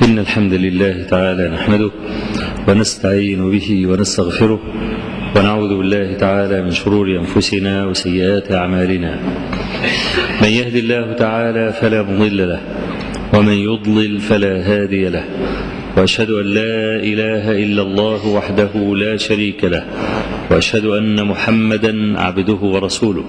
إن الحمد لله تعالى نحمده ونستعين به ونستغفره ونعوذ بالله تعالى من شرور أنفسنا وسيئات أعمالنا من يهد الله تعالى فلا مضل له ومن يضلل فلا هادي له وأشهد أن لا إله إلا الله وحده لا شريك له وأشهد أن محمدا عبده ورسوله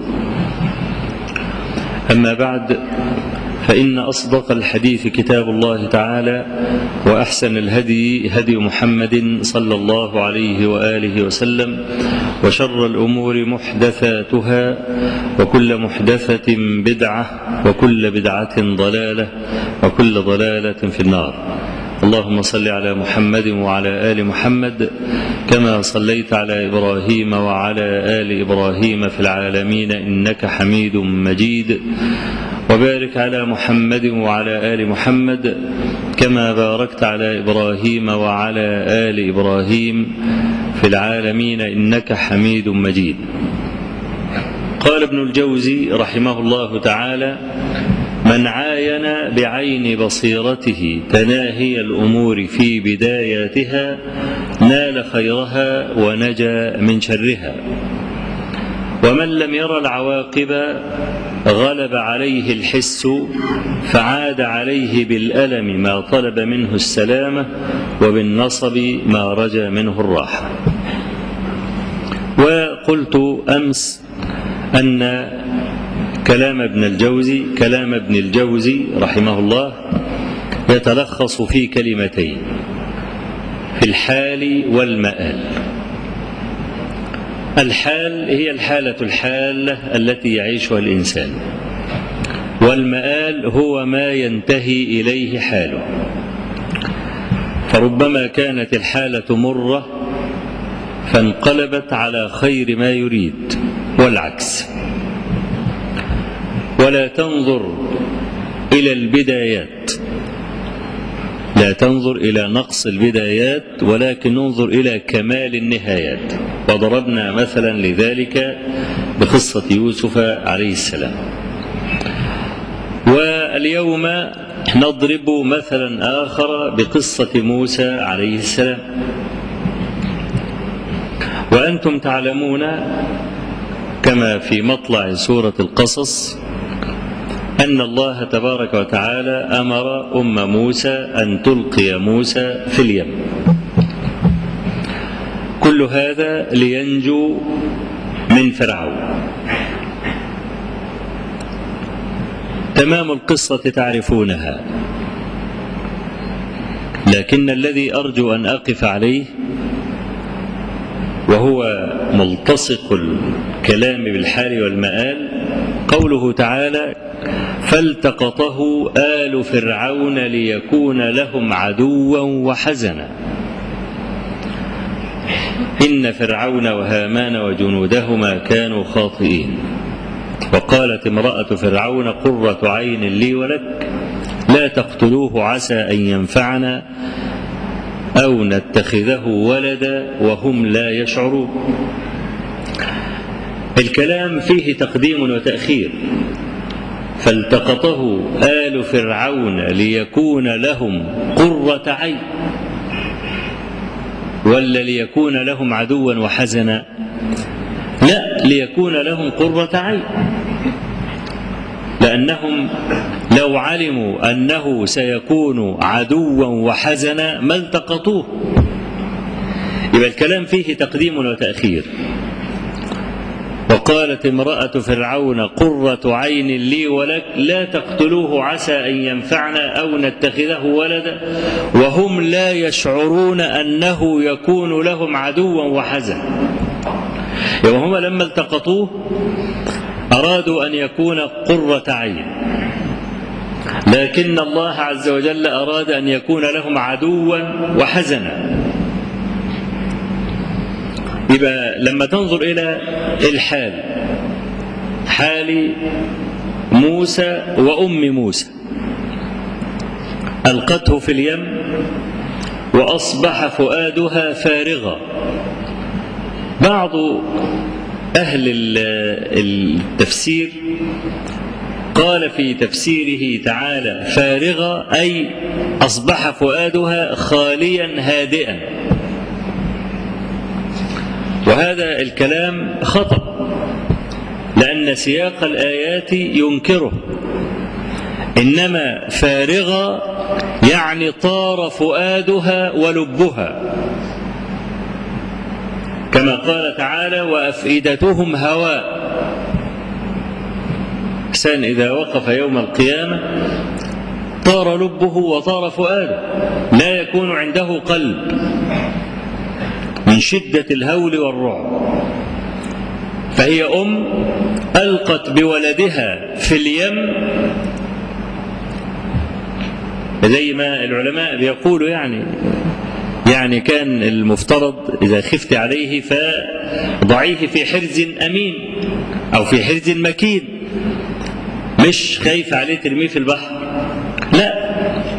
أما بعد فإن أصدق الحديث كتاب الله تعالى وأحسن الهدي هدي محمد صلى الله عليه وآله وسلم وشر الأمور محدثاتها وكل محدثة بدعة وكل بدعة ضلالة وكل ضلالة في النار اللهم صل على محمد وعلى آل محمد كما صليت على إبراهيم وعلى آل إبراهيم في العالمين إنك حميد مجيد وبارك على محمد وعلى آل محمد كما باركت على إبراهيم وعلى آل إبراهيم في العالمين إنك حميد مجيد قال ابن الجوزي رحمه الله تعالى من عاين بعين بصيرته تناهي الأمور في بداياتها نال خيرها ونجا من شرها ومن لم ير العواقب غلب عليه الحس فعاد عليه بالألم ما طلب منه السلامة وبالنصب ما رجا منه الراحة وقلت أمس أن كلام ابن الجوزي كلام ابن الجوزي رحمه الله يتلخص في كلمتين في الحال والمآل الحال هي الحالة الحالة التي يعيشها الإنسان والمآل هو ما ينتهي إليه حاله فربما كانت الحالة مرة فانقلبت على خير ما يريد والعكس ولا تنظر إلى البدايات لا تنظر إلى نقص البدايات ولكن انظر إلى كمال النهايات وضربنا مثلا لذلك بقصة يوسف عليه السلام واليوم نضرب مثلا آخر بقصة موسى عليه السلام وأنتم تعلمون كما في مطلع سورة القصص أن الله تبارك وتعالى أمر أم موسى أن تلقي موسى في اليم كل هذا لينجو من فرعون تمام القصة تعرفونها لكن الذي أرجو أن أقف عليه وهو ملتصق الكلام بالحال والمآل قوله تعالى فالتقطه آل فرعون ليكون لهم عدوا وحزنا إن فرعون وهامان وجنودهما كانوا خاطئين وقالت امرأة فرعون قرة عين لي ولك لا تقتلوه عسى أن ينفعنا أو نتخذه ولدا وهم لا يشعرون الكلام فيه تقديم وتأخير فالتقطه آل فرعون ليكون لهم قرة عين ولا ليكون لهم عدوا وحزنا لا ليكون لهم قرة عين لأنهم لو علموا أنه سيكون عدوا وحزنا ما التقطوه يبقى الكلام فيه تقديم وتأخير وقالت امرأة فرعون قرة عين لي ولك لا تقتلوه عسى أن ينفعنا أو نتخذه ولدا وهم لا يشعرون أنه يكون لهم عدوا وحزنا يبقى هم لما التقطوه أرادوا أن يكون قرة عين لكن الله عز وجل أراد أن يكون لهم عدوا وحزنا يبقى لما تنظر إلى الحال حال موسى وأم موسى ألقته في اليم وأصبح فؤادها فارغا بعض أهل التفسير قال في تفسيره تعالى فارغة أي أصبح فؤادها خاليا هادئا وهذا الكلام خطأ لأن سياق الآيات ينكره إنما فارغة يعني طار فؤادها ولبها كما قال تعالى وأفئدتهم هواء إنسان إذا وقف يوم القيامة طار لبه وطار فؤاده لا يكون عنده قلب من شدة الهول والرعب فهي أم ألقت بولدها في اليم زي ما العلماء بيقولوا يعني يعني كان المفترض إذا خفت عليه فضعيه في حرز أمين أو في حرز مكين مش خايف عليه ترميه في البحر لا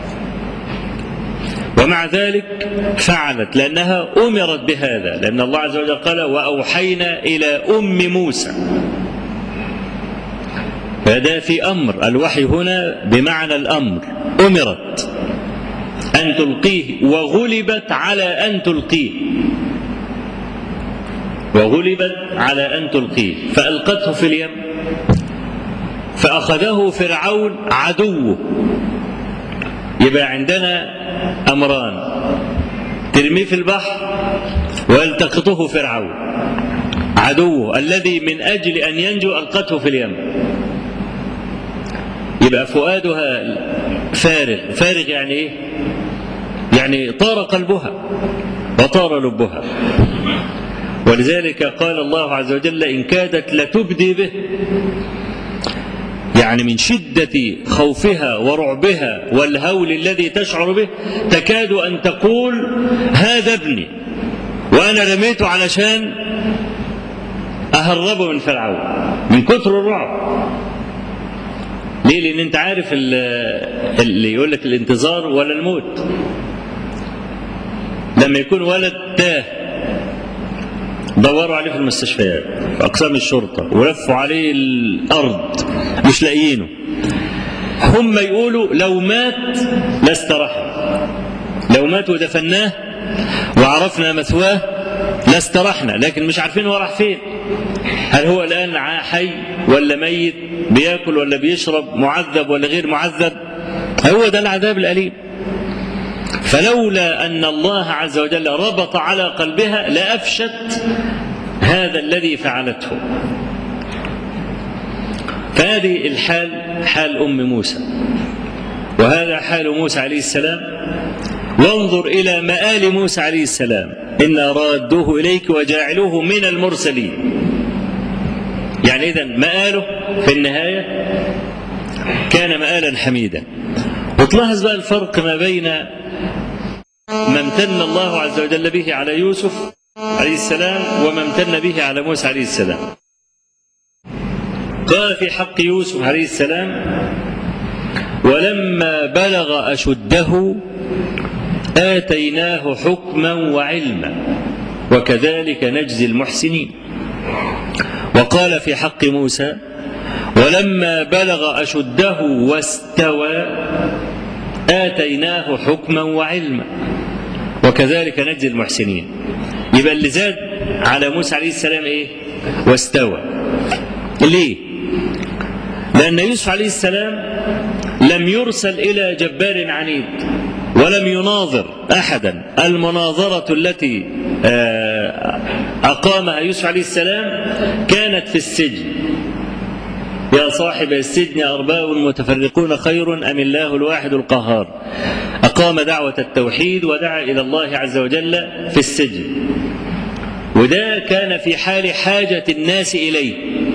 ومع ذلك فعلت لأنها أمرت بهذا لأن الله عز وجل قال وأوحينا إلى أم موسى فده في أمر الوحي هنا بمعنى الأمر أمرت أن تلقيه وغلبت على أن تلقيه وغلبت على أن تلقيه فألقته في اليم فأخذه فرعون عدوه يبقى عندنا أمران ترميه في البحر ويلتقطه فرعون عدوه الذي من أجل أن ينجو ألقته في اليم يبقى فؤادها فارغ فارغ يعني إيه يعني طار قلبها وطار لبها ولذلك قال الله عز وجل إن كادت لتبدي به يعني من شدة خوفها ورعبها والهول الذي تشعر به تكاد أن تقول هذا ابني وأنا رميته علشان أهربه من فرعون من كثر الرعب ليه؟ لأن أنت عارف اللي يقول لك الانتظار ولا الموت لما يكون ولد تاه دوروا عليه في المستشفيات في أقسام الشرطة ولفوا عليه الأرض مش لاقيينه هم يقولوا لو مات لاسترحنا لو مات ودفناه وعرفنا مثواه لاسترحنا لكن مش عارفين هو راح فين هل هو الآن حي ولا ميت بياكل ولا بيشرب معذب ولا غير معذب هو ده العذاب الأليم فلولا أن الله عز وجل ربط على قلبها لأفشت هذا الذي فعلته فهذه الحال حال أم موسى وهذا حال موسى عليه السلام وانظر إلى مآل موسى عليه السلام إنا رادوه إليك وجاعلوه من المرسلين يعني إذا مآله في النهاية كان مآلا حميدا وتلاحظ بقى الفرق ما بين ما امتن الله عز وجل به على يوسف عليه السلام وما امتن به على موسى عليه السلام قال في حق يوسف عليه السلام ولما بلغ أشده آتيناه حكما وعلما وكذلك نجزي المحسنين وقال في حق موسى ولما بلغ أشده واستوى آتيناه حكما وعلما وكذلك نجزي المحسنين يبقى اللي زاد على موسى عليه السلام ايه واستوى ليه لأن يوسف عليه السلام لم يرسل إلى جبار عنيد ولم يناظر أحدا المناظرة التي أقامها يوسف عليه السلام كانت في السجن يا صاحب السجن أرباب متفرقون خير أم الله الواحد القهار أقام دعوة التوحيد ودعا إلى الله عز وجل في السجن وده كان في حال حاجة الناس إليه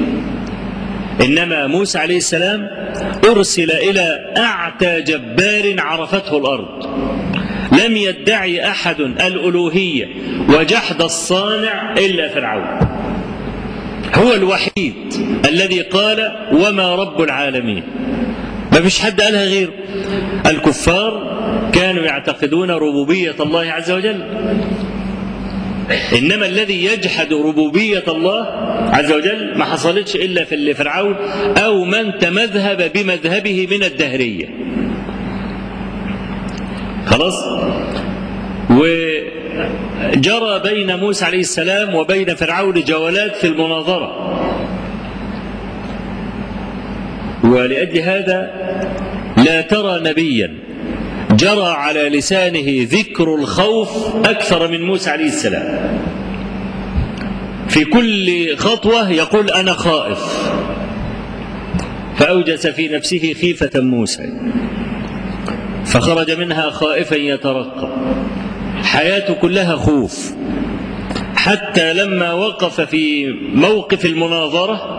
إنما موسى عليه السلام أرسل إلى أعتى جبار عرفته الأرض لم يدعي أحد الألوهية وجحد الصانع إلا فرعون هو الوحيد الذي قال وما رب العالمين ما فيش حد قالها غيره الكفار كانوا يعتقدون ربوبية الله عز وجل إنما الذي يجحد ربوبية الله عز وجل ما حصلتش إلا في فرعون أو من تمذهب بمذهبه من الدهرية خلاص وجرى بين موسى عليه السلام وبين فرعون جولات في المناظرة ولأجل هذا لا ترى نبيا جرى على لسانه ذكر الخوف أكثر من موسى عليه السلام في كل خطوة يقول أنا خائف فأوجس في نفسه خيفة موسى فخرج منها خائفا يترقب حياته كلها خوف حتى لما وقف في موقف المناظرة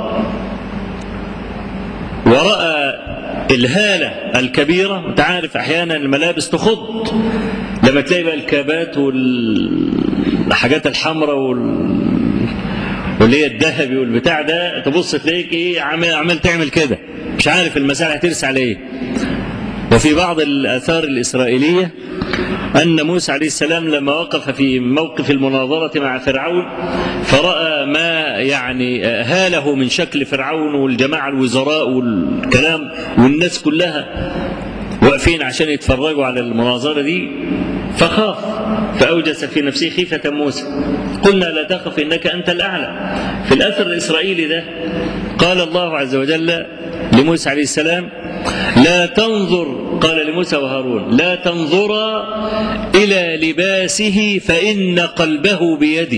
ورأى الهالة الكبيرة انت عارف احيانا الملابس تخض لما تلاقي بقى الكابات والحاجات الحمراء وال... واللي هي الذهبي والبتاع ده تبص تلاقيك ايه عمال, عمال تعمل كده مش عارف المسائل هترسى على ايه وفي بعض الاثار الاسرائيليه أن موسى عليه السلام لما وقف في موقف المناظرة مع فرعون فرأى ما يعني هاله من شكل فرعون والجماعة الوزراء والكلام والناس كلها واقفين عشان يتفرجوا على المناظرة دي فخاف فأوجس في نفسه خيفة موسى قلنا لا تخف إنك أنت الأعلى في الأثر الإسرائيلي ده قال الله عز وجل لموسى عليه السلام لا تنظر قال لموسى وهارون لا تنظرا إلى لباسه فإن قلبه بيدي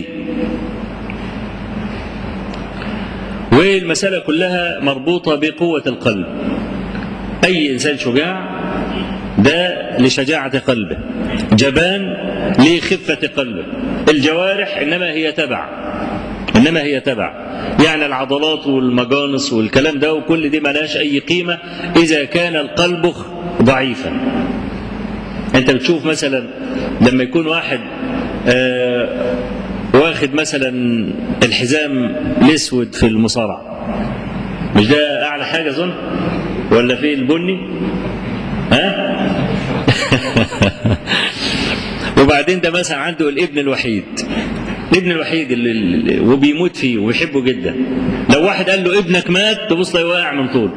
والمسألة كلها مربوطة بقوة القلب أي إنسان شجاع ده لشجاعة قلبه جبان لخفة قلبه الجوارح إنما هي تبع إنما هي تبع يعني العضلات والمجانس والكلام ده وكل دي ملهاش أي قيمة إذا كان القلب ضعيفا أنت بتشوف مثلا لما يكون واحد آه واخد مثلا الحزام الاسود في المصارعه مش ده اعلى حاجه اظن ولا في البني ها وبعدين ده مثلا عنده الابن الوحيد الابن الوحيد اللي, اللي وبيموت فيه وبيحبه جدا لو واحد قال له ابنك مات تبص تلاقيه واقع من طوله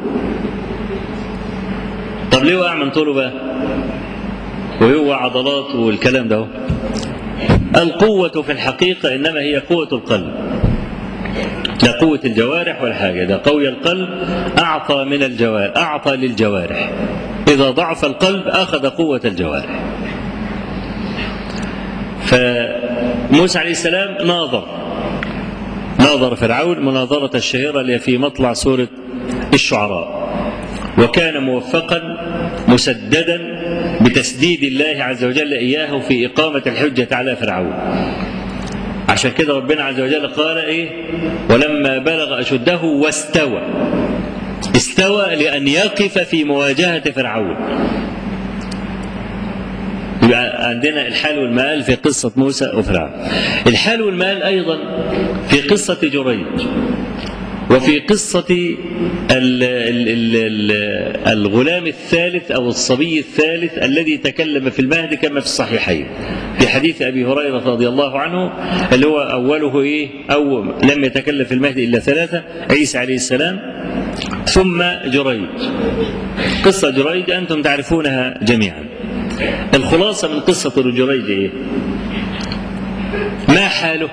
طب ليه واقع من طوله بقى وهو عضلات والكلام ده القوة في الحقيقة إنما هي قوة القلب لا قوة الجوارح ولا حاجة ده قوي القلب أعطى من الجوارح أعطى للجوارح إذا ضعف القلب أخذ قوة الجوارح فموسى عليه السلام ناظر ناظر فرعون مناظرة الشهيرة اللي في مطلع سورة الشعراء وكان موفقا مسددا بتسديد الله عز وجل إياه في إقامة الحجة على فرعون عشان كده ربنا عز وجل قال إيه ولما بلغ أشده واستوى استوى لأن يقف في مواجهة فرعون يبقى عندنا الحال والمآل في قصة موسى وفرعون الحال والمآل أيضا في قصة جريج وفي قصة ال ال ال ال الغلام الثالث أو الصبي الثالث الذي تكلم في المهد كما في الصحيحين في حديث أبي هريرة رضي الله عنه اللي هو أوله إيه أو لم يتكلم في المهد إلا ثلاثة عيسى عليه السلام ثم جريج قصة جريج أنتم تعرفونها جميعا الخلاصة من قصة جريج إيه ما حاله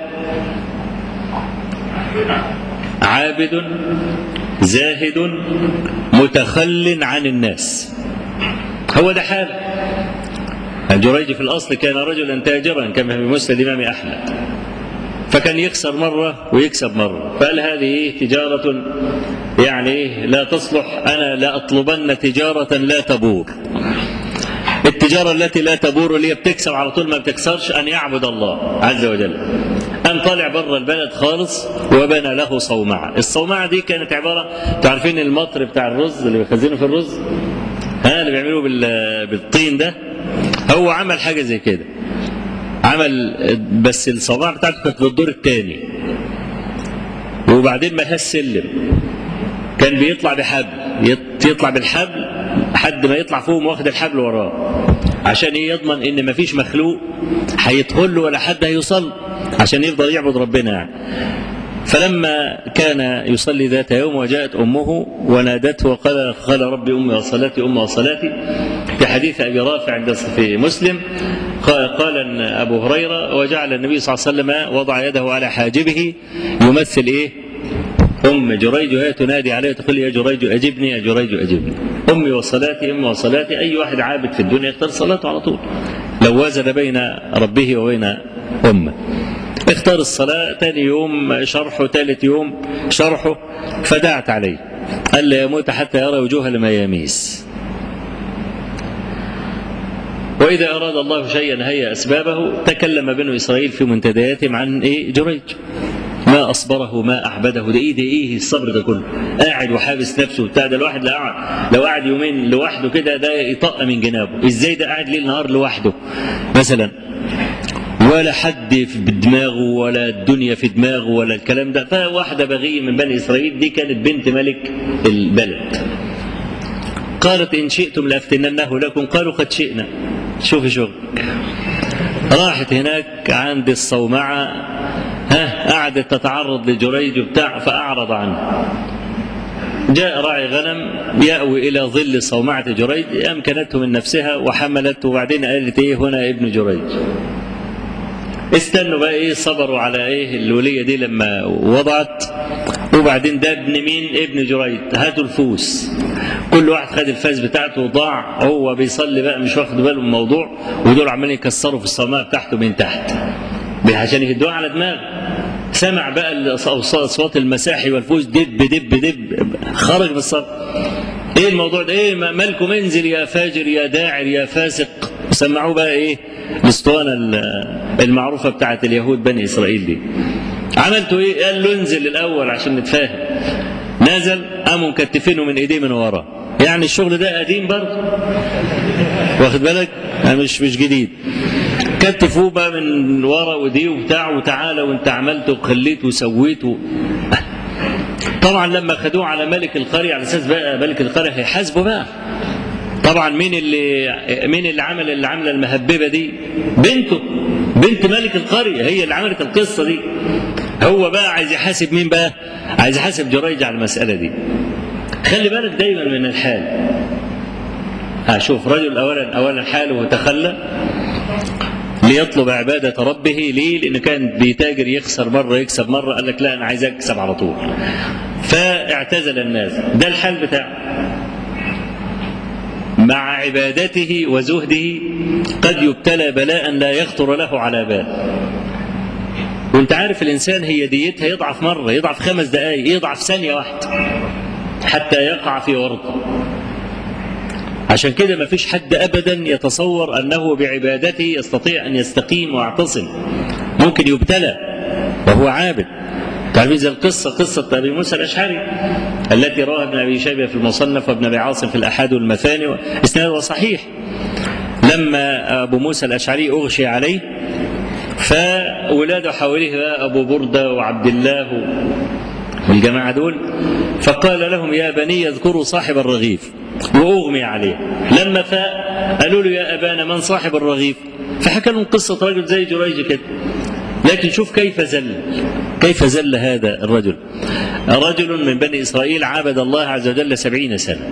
عابد زاهد متخل عن الناس هو ده حال جريج في الأصل كان رجلا تاجرا كما في مسند الإمام أحمد فكان يخسر مرة ويكسب مرة فقال هذه إيه تجارة يعني إيه لا تصلح أنا لا أطلبن تجارة لا تبور التجارة التي لا تبور اللي هي بتكسب على طول ما بتكسرش أن يعبد الله عز وجل قام طالع بره البلد خالص وبنى له صومعة الصومعة دي كانت عبارة تعرفين المطر بتاع الرز اللي بيخزنه في الرز ها اللي بيعملوه بالطين ده هو عمل حاجة زي كده عمل بس الصومعة بتاعته كانت في الدور الثاني وبعدين ما سلم كان بيطلع بحبل يطلع بالحبل لحد ما يطلع فوق واخد الحبل وراه عشان ايه يضمن ان مفيش مخلوق هيدخل له ولا حد هيوصل عشان يفضل يعبد ربنا يعني فلما كان يصلي ذات يوم وجاءت امه ونادته وقال قال ربي امي وصلاتي امي وصلاتي في حديث ابي رافع عند في مسلم قال, قال ان ابو هريره وجعل النبي صلى الله عليه وسلم وضع يده على حاجبه يمثل ايه؟ ام جريج وهي تنادي عليه تقول يا جريج اجبني يا جريج اجبني امي وصلاتي امي وصلاتي اي واحد عابد في الدنيا يختار صلاته على طول لو وزن بين ربه وبين امه اختار الصلاة ثاني يوم شرحه ثالث يوم شرحه فدعت عليه قال لا يموت حتى يرى وجوه المياميس وإذا أراد الله شيئا هيا أسبابه تكلم بنو إسرائيل في منتدياتهم عن إيه جريج ما أصبره ما أعبده ده إيه ده إيه الصبر ده كله قاعد وحابس نفسه بتاع ده الواحد لو قعد لو قعد يومين لوحده كده ده يطق من جنابه إزاي ده قاعد ليل نهار لوحده مثلا ولا حد في دماغه ولا الدنيا في دماغه ولا الكلام ده فواحدة بغية من بني إسرائيل دي كانت بنت ملك البلد قالت إن شئتم لأفتننه لكم قالوا قد شئنا شوفي شغل راحت هناك عند الصومعة ها قعدت تتعرض لجريج بتاع فأعرض عنه جاء راعي غنم يأوي إلى ظل صومعة جريج أمكنته من نفسها وحملته وبعدين قالت إيه هنا ابن جريج استنوا بقى ايه صبروا على ايه الوليه دي لما وضعت وبعدين ده ابن مين ابن جريد هاتوا الفوس كل واحد خد الفاس بتاعته وضاع هو بيصلي بقى مش واخد باله من الموضوع ودول عمالين يكسروا في الصماء بتاعته من تحت عشان يهدوها على دماغه سمع بقى اصوات المساحي والفوس دب دب دب خرج من الصف ايه الموضوع ده ايه مالكم انزل يا فاجر يا داعر يا فاسق سمعوه بقى ايه الاسطوانه المعروفه بتاعت اليهود بني اسرائيل دي عملتوا ايه قال له انزل الاول عشان نتفاهم نزل قاموا مكتفينه من ايديه من ورا يعني الشغل ده قديم برضه واخد بالك مش مش جديد كتفوه بقى من ورا ودي وبتاع وتعالى وانت عملت وخليت وسويت و... طبعا لما خدوه على ملك القرية على اساس بقى ملك القرية هيحاسبه بقى طبعا مين اللي مين اللي عمل اللي عامله المهببه دي؟ بنته بنت ملك القريه هي اللي عملت القصه دي هو بقى عايز يحاسب مين بقى؟ عايز يحاسب جريج على المساله دي خلي بالك دايما من الحال هشوف رجل اولا اولا حاله تخلى ليطلب عبادة ربه ليه؟ لأنه كان بيتاجر يخسر مرة يكسب مرة قال لك لا أنا عايز أكسب على طول. فاعتزل الناس، ده الحال بتاعه. مع عبادته وزهده قد يبتلى بلاء لا يخطر له على بال وانت عارف الانسان هي ديتها يضعف مره يضعف خمس دقائق يضعف ثانيه واحده حتى يقع في ورطه عشان كده ما فيش حد ابدا يتصور انه بعبادته يستطيع ان يستقيم ويعتصم ممكن يبتلى وهو عابد تعرفين زي القصة قصة أبي موسى الأشعري التي رواها ابن أبي شيبة في المصنف وابن أبي عاصم في الأحاد والمثاني إسناده صحيح لما أبو موسى الأشعري أغشي عليه فولاده حواليه أبو بردة وعبد الله والجماعة دول فقال لهم يا بني اذكروا صاحب الرغيف وأغمي عليه لما فاء قالوا له يا أبانا من صاحب الرغيف فحكى لهم قصة رجل زي جريج كده لكن شوف كيف زل كيف زل هذا الرجل رجل من بني إسرائيل عابد الله عز وجل سبعين سنة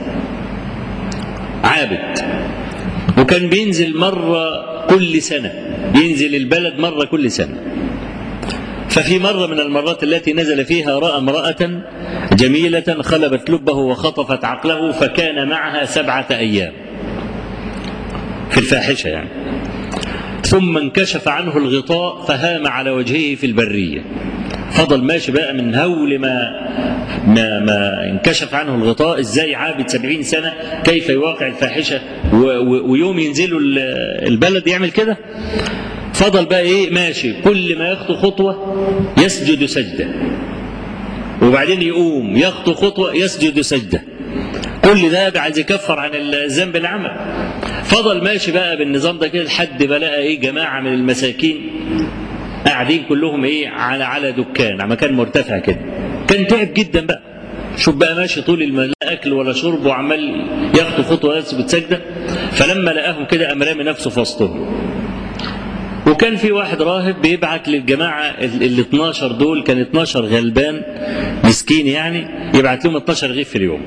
عابد وكان بينزل مرة كل سنة بينزل البلد مرة كل سنة ففي مرة من المرات التي نزل فيها رأى امرأة جميلة خلبت لبه وخطفت عقله فكان معها سبعة أيام في الفاحشة يعني ثم انكشف عنه الغطاء فهام على وجهه في البرية فضل ماشي بقى من هول ما ما, ما انكشف عنه الغطاء ازاي عابد سبعين سنة كيف يواقع الفاحشة ويوم ينزلوا البلد يعمل كده فضل بقى ايه ماشي كل ما يخطو خطوة يسجد سجدة وبعدين يقوم يخطو خطوة يسجد سجدة كل ده عايز يكفر عن الذنب اللي عمل فضل ماشي بقى بالنظام ده كده لحد ما لقى ايه جماعه من المساكين قاعدين كلهم ايه على على دكان على مكان مرتفع كده كان تعب جدا بقى شوف بقى ماشي طول لا اكل ولا شرب وعمال ياخد خطوه يثبت سجده فلما لقاهم كده قام رامي نفسه في وسطهم وكان في واحد راهب بيبعت للجماعة ال 12 دول كان 12 غلبان مسكين يعني يبعت لهم 12 رغيف في اليوم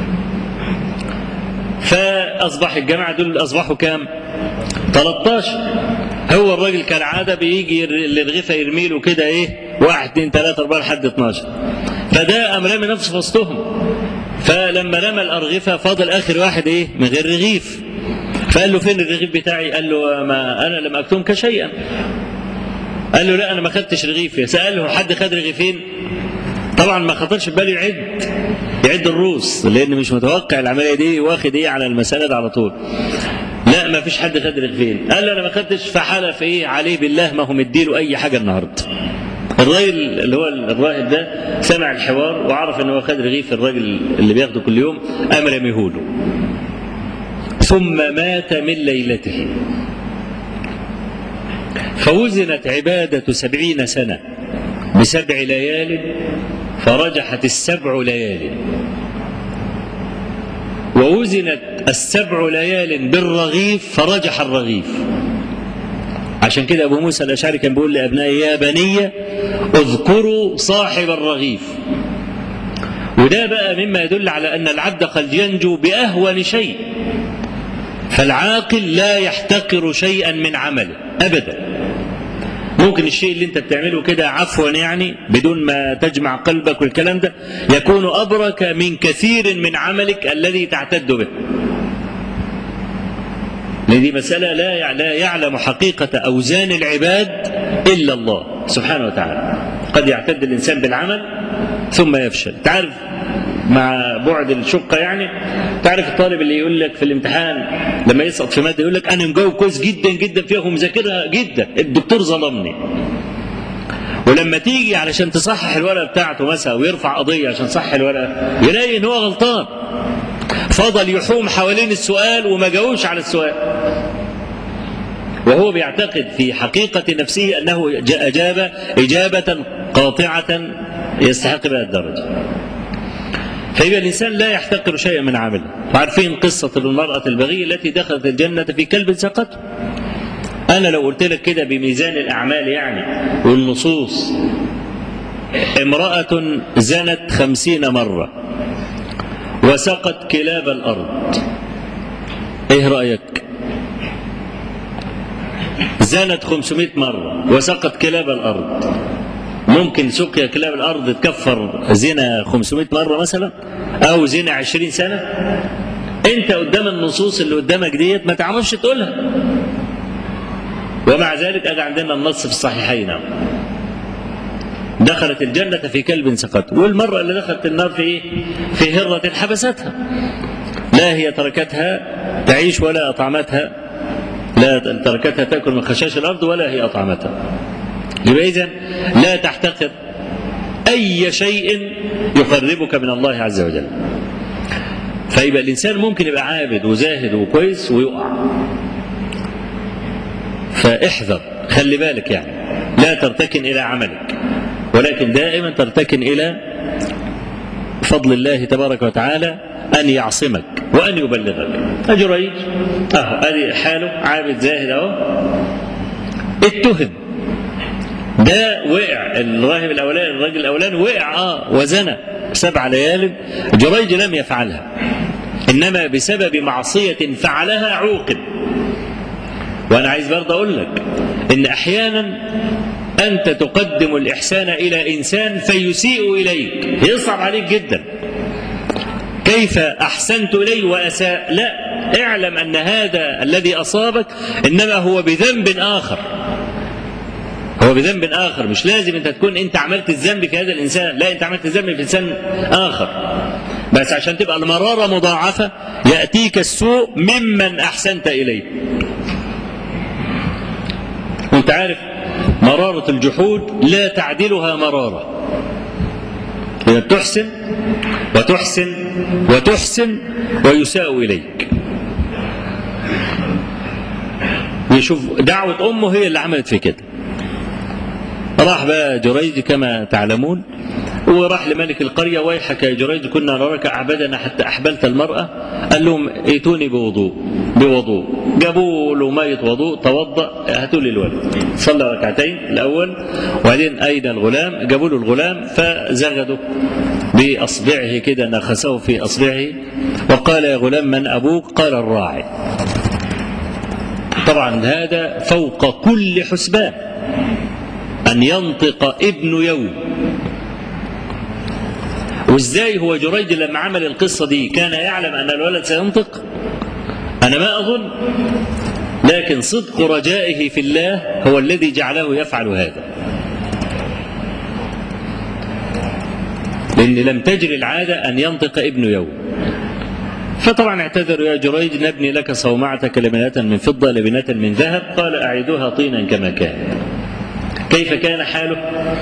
فأصبح الجماعة دول أصبحوا كام 13 هو الراجل كالعادة بيجي الرغيفة يرمي له كده إيه واحد اثنين ثلاثة أربعة لحد 12 فده قام رامي نفسه في وسطهم فلما رمى الأرغفة فاضل آخر واحد إيه من غير رغيف فقال له فين الرغيف بتاعي قال له ما أنا لم أكتمك شيئا قال له لا أنا ما خدتش رغيف سأله حد خد رغيفين طبعا ما خطرش في باله يعد يعد الروس لان مش متوقع العمليه دي واخد ايه على المساند على طول لا ما فيش حد خد رغيفين قال له انا ما خدتش فحلف ايه عليه بالله ما هو مديله اي حاجه النهارده الراجل اللي هو الراهب ده سمع الحوار وعرف ان هو خد رغيف الراجل اللي بياخده كل يوم قام رميهوله ثم مات من ليلته فوزنت عبادة سبعين سنة بسبع ليال فرجحت السبع ليال ووزنت السبع ليال بالرغيف فرجح الرغيف عشان كده أبو موسى الأشعري كان بيقول لأبنائي يا بني اذكروا صاحب الرغيف وده بقى مما يدل على أن العبد قد ينجو بأهون شيء فالعاقل لا يحتقر شيئا من عمله أبدا ممكن الشيء اللي انت بتعمله كده عفوا يعني بدون ما تجمع قلبك والكلام ده يكون أبرك من كثير من عملك الذي تعتد به لأن دي مسألة لا لا يعلم حقيقة أوزان العباد إلا الله سبحانه وتعالى قد يعتد الإنسان بالعمل ثم يفشل تعرف مع بعد الشقة يعني تعرف الطالب اللي يقول لك في الامتحان لما يسقط في مادة يقول لك أنا مجاوب كويس جدا جدا فيها ومذاكرها جدا الدكتور ظلمني ولما تيجي علشان تصحح الورقة بتاعته مثلا ويرفع قضية عشان تصحح الورقة يلاقي إن هو غلطان فضل يحوم حوالين السؤال وما جاوبش على السؤال وهو بيعتقد في حقيقة نفسه أنه أجاب إجابة قاطعة يستحق بها الدرجة فيبقى الإنسان لا يحتقر شيئا من عمله وعارفين قصة المرأة البغية التي دخلت الجنة في كلب سقته أنا لو قلت لك كده بميزان الأعمال يعني والنصوص امرأة زنت خمسين مرة وسقت كلاب الأرض إيه رأيك زنت خمسمائة مرة وسقت كلاب الأرض ممكن سقيا كلاب الأرض تكفر زنا 500 مرة مثلا أو زنا 20 سنة أنت قدام النصوص اللي قدامك ديت ما تعرفش تقولها ومع ذلك أدى عندنا النص في الصحيحين دخلت الجنة في كلب سقط والمرة اللي دخلت النار في إيه؟ في هرة حبستها لا هي تركتها تعيش ولا أطعمتها لا تركتها تأكل من خشاش الأرض ولا هي أطعمتها يبقى إذا لا تحتقر أي شيء يقربك من الله عز وجل فيبقى الإنسان ممكن يبقى عابد وزاهد وكويس ويقع فاحذر خلي بالك يعني لا ترتكن إلى عملك ولكن دائما ترتكن إلى فضل الله تبارك وتعالى أن يعصمك وأن يبلغك أجريج أهو هذه حاله عابد زاهد أهو اتهم ده وقع الراهب الاولاني الراجل الاولاني وقع اه وزنى سبع ليال جريج لم يفعلها انما بسبب معصيه فعلها عوقب وانا عايز برضه اقول لك ان احيانا انت تقدم الاحسان الى انسان فيسيء اليك يصعب عليك جدا كيف احسنت اليه واساء لا اعلم ان هذا الذي اصابك انما هو بذنب اخر هو بذنب اخر مش لازم انت تكون انت عملت الذنب في هذا الانسان لا انت عملت الذنب في انسان اخر بس عشان تبقى المراره مضاعفه ياتيك السوء ممن احسنت اليه وانت عارف مراره الجحود لا تعدلها مراره اذا تحسن وتحسن وتحسن ويساء اليك يشوف دعوه امه هي اللي عملت في كده راح بقى جريج كما تعلمون وراح لملك القرية ويحك يا جريج كنا نراك أعبدنا حتى أحبلت المرأة قال لهم ائتوني بوضوء بوضوء جابوا له مية وضوء توضأ هاتوا لي الولد صلى ركعتين الأول وبعدين أين الغلام جابوا له الغلام فزغدوا بأصبعه كده نخسه في أصبعه وقال يا غلام من أبوك قال الراعي طبعا هذا فوق كل حسبان أن ينطق ابن يوم وازاي هو جريج لما عمل القصة دي كان يعلم أن الولد سينطق أنا ما أظن لكن صدق رجائه في الله هو الذي جعله يفعل هذا لأن لم تجري العادة أن ينطق ابن يوم فطبعا اعتذروا يا جريج نبني لك صومعتك لبنة من فضة لبنة من ذهب قال أعيدوها طينا كما كان كيف كان حاله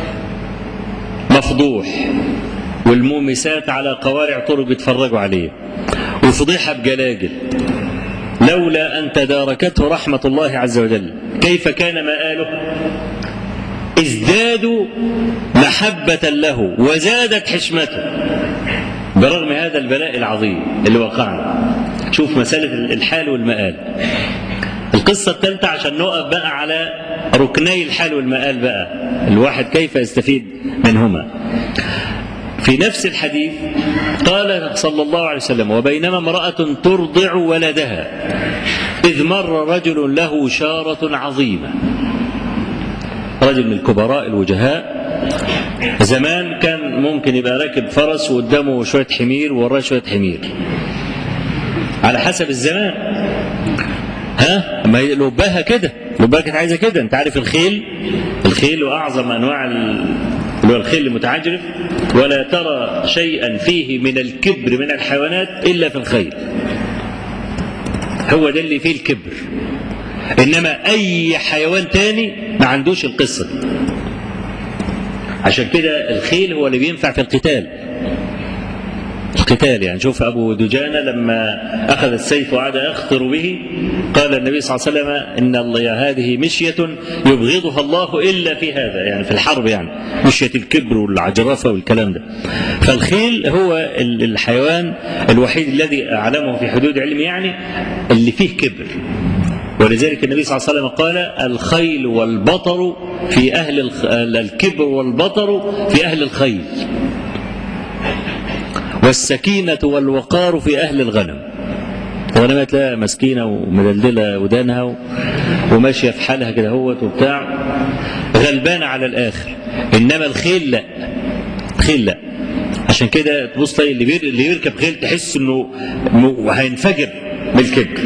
مفضوح والمومسات على قوارع طرق بيتفرجوا عليه وفضيحة بجلاجل لولا أن تداركته رحمة الله عز وجل كيف كان مآله ازدادوا محبة له وزادت حشمته برغم هذا البلاء العظيم اللي وقعنا شوف مسألة الحال والمآل القصة الثالثة عشان نقف بقى على ركني الحال والمآل بقى الواحد كيف يستفيد منهما في نفس الحديث قال صلى الله عليه وسلم وبينما امرأة ترضع ولدها إذ مر رجل له شارة عظيمة رجل من الكبراء الوجهاء زمان كان ممكن يبقى راكب فرس وقدامه شوية حمير ووراه شوية حمير على حسب الزمان ها ما لباها كده لباها كانت عايزه كده انت عارف الخيل الخيل واعظم انواع اللي هو الخيل المتعجرف ولا ترى شيئا فيه من الكبر من الحيوانات الا في الخيل هو ده اللي فيه الكبر انما اي حيوان تاني ما عندوش القصه دي عشان كده الخيل هو اللي بينفع في القتال القتال يعني شوف أبو دجانة لما أخذ السيف وعاد يخطر به قال النبي صلى الله عليه وسلم إن الله هذه مشية يبغضها الله إلا في هذا يعني في الحرب يعني مشية الكبر والعجرفة والكلام ده فالخيل هو الحيوان الوحيد الذي أعلمه في حدود علمي يعني اللي فيه كبر ولذلك النبي صلى الله عليه وسلم قال الخيل والبطر في أهل الكبر والبطر في أهل الخيل والسكينة والوقار في أهل الغنم الغنم تلاقيها مسكينة ومدلدلة ودانها وماشية في حالها كده هوت وبتاع غلبانة على الآخر إنما الخيل لا الخيل لا عشان كده تبص تلاقي اللي, بير... اللي يركب خيل تحس انه هينفجر بالكبر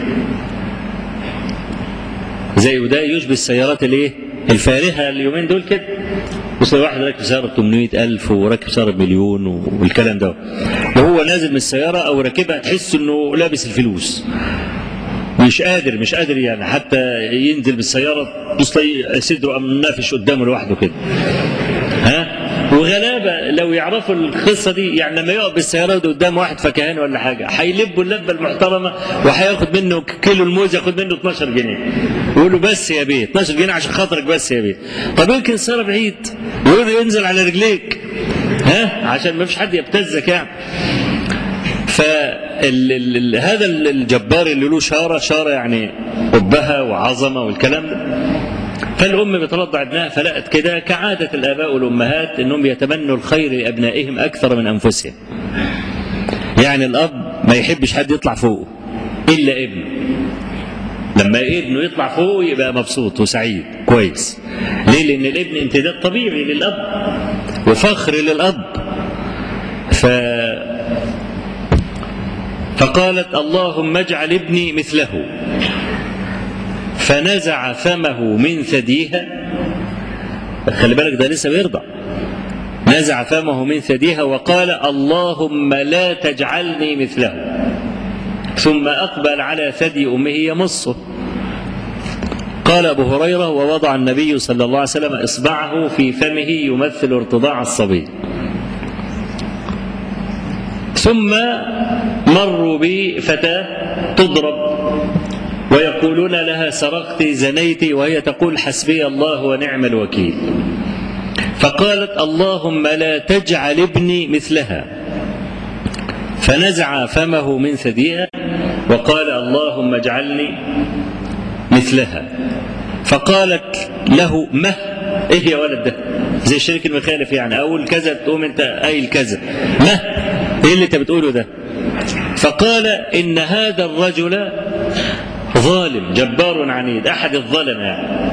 زي وده يشبه السيارات الايه الفارهه اليومين دول كده بص واحد راكب سيارة ب 800000 وراكب سيارة بمليون والكلام ده وهو نازل من السيارة أو راكبها تحس إنه لابس الفلوس مش قادر مش قادر يعني حتى ينزل بالسيارة بص صدره قام نافش قدامه لوحده كده ها وغلابة لو يعرفوا القصة دي يعني لما يقف بالسيارة دي قدام واحد فكهان ولا حاجة هيلبوا اللبة المحترمة وهياخد منه كيلو الموز ياخد منه 12 جنيه يقول له بس يا بيه 12 جنيه عشان خاطرك بس يا بيه طب يمكن السيارة بعيد يقول له ينزل على رجليك ها عشان ما فيش حد يبتزك يعني فهذا الجبار اللي له شارة شارة يعني قبها وعظمة والكلام ده فالأم بترضع ابنها فلقت كده كعادة الآباء والأمهات أنهم يتمنوا الخير لأبنائهم أكثر من أنفسهم يعني الأب ما يحبش حد يطلع فوقه إلا ابنه لما ابنه يطلع فوقه يبقى مبسوط وسعيد كويس ليه لأن الابن امتداد طبيعي للأب وفخر للأب ف فقالت اللهم اجعل ابني مثله فنزع فمه من ثديها خلي بالك ده لسه بيرضع نزع فمه من ثديها وقال اللهم لا تجعلني مثله ثم أقبل على ثدي أمه يمصه قال أبو هريرة ووضع النبي صلى الله عليه وسلم إصبعه في فمه يمثل ارتضاع الصبي ثم مروا بفتاة تضرب ويقولون لها سرقت زنيت وهي تقول حسبي الله ونعم الوكيل فقالت اللهم لا تجعل ابني مثلها فنزع فمه من ثديها وقال اللهم اجعلني مثلها فقالت له مه ايه يا ولد ده زي الشريك المخالف يعني اقول كذا تقوم انت قايل كذا مه ايه اللي انت بتقوله ده فقال ان هذا الرجل ظالم جبار عنيد احد الظلمه يعني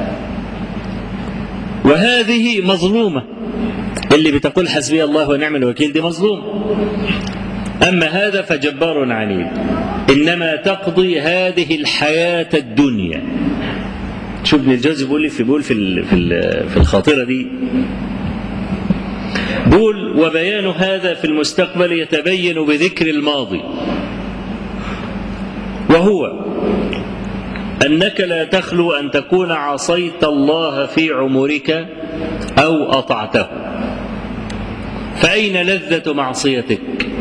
وهذه مظلومه اللي بتقول حسبي الله ونعم الوكيل دي مظلوم اما هذا فجبار عنيد انما تقضي هذه الحياه الدنيا شوف ابن الجوزي بيقول لي في بيقول في ال في ال في الخاطره دي بيقول وبيان هذا في المستقبل يتبين بذكر الماضي وهو انك لا تخلو ان تكون عصيت الله في عمرك او اطعته فاين لذه معصيتك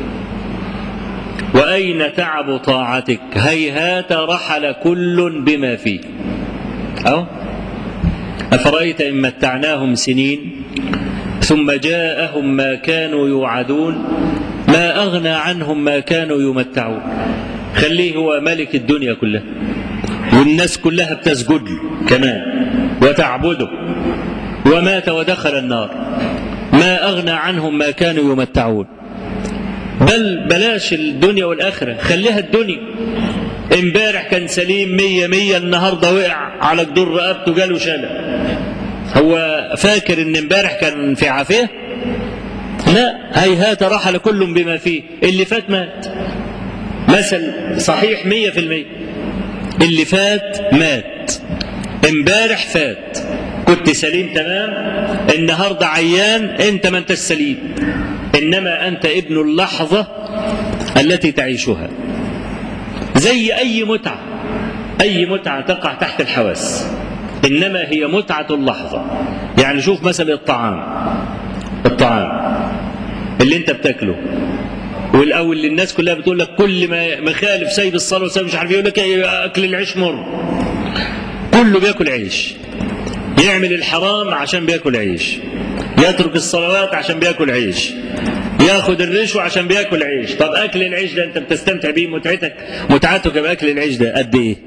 واين تعب طاعتك هيهات رحل كل بما فيه أو أفرأيت إن متعناهم سنين ثم جاءهم ما كانوا يوعدون ما أغنى عنهم ما كانوا يمتعون خليه هو ملك الدنيا كلها والناس كلها بتسجد له كمان وتعبده ومات ودخل النار ما أغنى عنهم ما كانوا يمتعون بل بلاش الدنيا والآخرة خليها الدنيا امبارح كان سليم مية مية النهاردة وقع على جدور رقبته جاله شلل هو فاكر ان امبارح كان في عافية لا هيهات رحل كل بما فيه اللي فات مات مثل صحيح مية في المية اللي فات مات امبارح فات كنت سليم تمام النهاردة عيان انت ما انت السليم انما انت ابن اللحظة التي تعيشها زي أي متعة أي متعة تقع تحت الحواس إنما هي متعة اللحظة يعني شوف مثلا الطعام الطعام اللي أنت بتاكله والأول اللي الناس كلها بتقول لك كل ما مخالف سايب الصلاة وسايب مش عارف يقول لك أكل العيش مر كله بياكل عيش يعمل الحرام عشان بياكل عيش يترك الصلوات عشان بياكل عيش ياخد الرشوة عشان بياكل عيش طب اكل العيش ده انت بتستمتع بيه متعتك متعتك باكل العيش ده قد ايه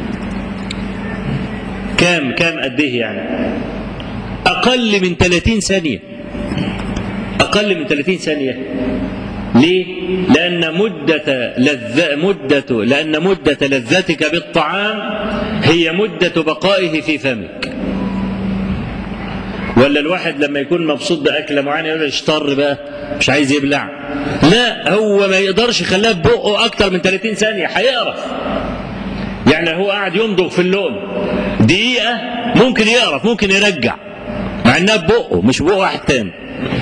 كام كام قد ايه يعني اقل من 30 ثانية اقل من 30 ثانية ليه؟ لأن مدة لذة مدة لأن مدة لذتك بالطعام هي مدة بقائه في فمك. ولا الواحد لما يكون مبسوط بأكلة معينة يقول اشطر بقى مش عايز يبلع لا هو ما يقدرش يخليها ببقه أكتر من 30 ثانية هيقرف يعني هو قاعد يمضغ في اللون دقيقة ممكن يقرف ممكن يرجع مع انها ببقه مش بقه واحد تاني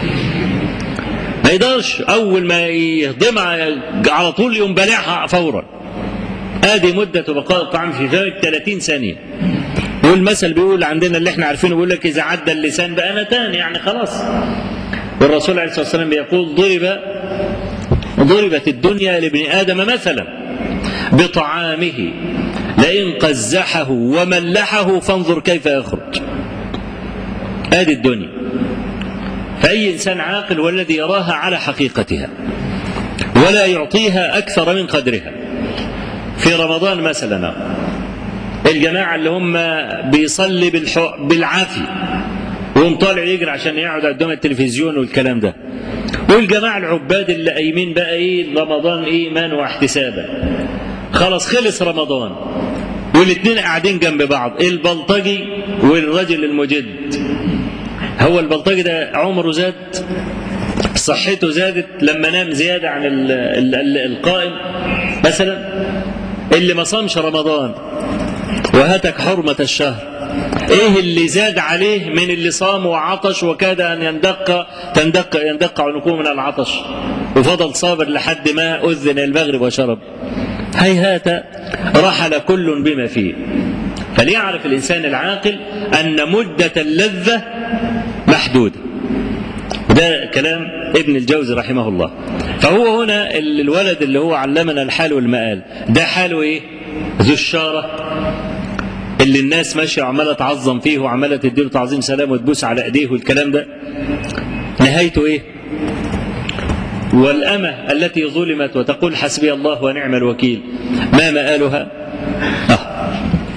ما يقدرش اول ما يهضمها على طول يقوم بلعها فورا ادي مدة بقاء الطعام في فمك 30 ثانية والمثل بيقول عندنا اللي احنا عارفينه بيقول لك اذا عدى اللسان بأنتان يعني خلاص والرسول عليه الصلاة والسلام بيقول ضرب ضربت الدنيا لابن آدم مثلا بطعامه لئن قزحه وملحه فانظر كيف يخرج ادي الدنيا فأي إنسان عاقل هو الذي يراها على حقيقتها ولا يعطيها أكثر من قدرها في رمضان مثلا الجماعة اللي هم بيصلي بالحق بالعافية وهم طالع يجري عشان يقعد قدام التلفزيون والكلام ده والجماعة العباد اللي قايمين بقى ايه رمضان ايمان واحتسابا خلاص خلص رمضان والاثنين قاعدين جنب بعض البلطجي والرجل المجد هو البلطجي ده عمره زاد صحته زادت لما نام زيادة عن ال ال ال القائم مثلا اللي ما صامش رمضان وهتك حرمة الشهر ايه اللي زاد عليه من اللي صام وعطش وكاد ان يندق تندق يندق عنقه من العطش وفضل صابر لحد ما اذن المغرب وشرب هيهات رحل كل بما فيه فليعرف الانسان العاقل ان مده اللذه محدوده ده كلام ابن الجوزي رحمه الله فهو هنا الولد اللي هو علمنا الحال والمآل ده حاله ايه ذو الشارة اللي الناس ماشية وعمالة تعظم فيه وعمالة تديله تعظيم سلام وتبوس على ايديه والكلام ده نهايته ايه والأمة التي ظلمت وتقول حسبي الله ونعم الوكيل ما مآلها آه.